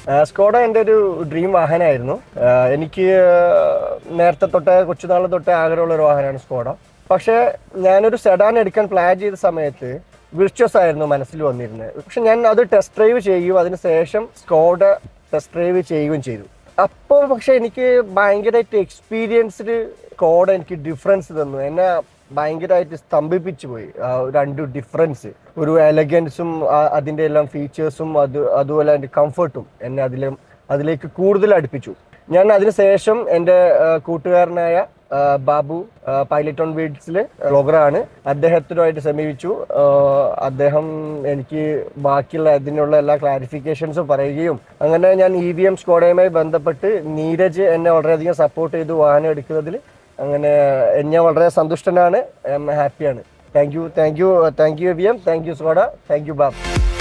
Skoda എൻ്റെ ഒരു dream വാഹനമായിരുന്നു ആ, എനിക്ക് നേരത്തെ തൊട്ടേ കൊച്ചുനാൾ തൊട്ടേ ആഗ്രഹമുള്ള ഒരു വാഹനമാണ് സ്കോഡ പക്ഷേ ഞാനൊരു സെഡാൻ എടുക്കാൻ പ്ലാൻ ചെയ്ത സമയത്ത് വിർച്വസ് ആയിരുന്നു മനസ്സിൽ വന്നിരുന്നത് പക്ഷെ ഞാൻ അത് ടെസ്റ്റ് ഡ്രൈവ് ചെയ്യുകയും അതിന് ശേഷം സ്കോഡ ടെസ്റ്റ് ഡ്രൈവ് ചെയ്യുകയും ചെയ്തു അപ്പോൾ പക്ഷെ എനിക്ക് ഭയങ്കരമായിട്ട് എക്സ്പീരിയൻസ്ഡ് സ്കോഡ എനിക്ക് ഡിഫറൻസ് തന്നു എന്നെ ഭയങ്കരമായിട്ട് സ്തംഭിപ്പിച്ചു പോയി ആ രണ്ട് ഡിഫറൻസ് ഒരു എലഗൻസും അതിൻ്റെ എല്ലാം ഫീച്ചേഴ്സും അത് അതുപോലെ അതിൻ്റെ കംഫർട്ടും എന്നെ അതിലും അതിലേക്ക് കൂടുതൽ അടുപ്പിച്ചു ഞാൻ അതിനുശേഷം എൻ്റെ ആ, കൂട്ടുകാരനായ ആ, ബാബു പൈലറ്റ് ഓൺ വീഡ്സിൽ ബ്ലോഗറാണ് അദ്ദേഹത്തിനുമായിട്ട് സമീപിച്ചു ആ, അദ്ദേഹം എനിക്ക് ബാക്കിയുള്ള അതിനുള്ള എല്ലാ ക്ലാരിഫിക്കേഷൻസും പറയുകയും അങ്ങനെ ഞാൻ ഇ വി എം സ്കോഡയുമായി ബന്ധപ്പെട്ട് നീരജ് എന്നെ വളരെയധികം സപ്പോർട്ട് ചെയ്തു വാഹനം എടുക്കുന്നതിൽ അങ്ങനെ ഞാൻ വളരെ സന്തുഷ്ടനാണ് ഹാപ്പിയാണ് thank you thank you thank you V M thank you Skoda thank you Bab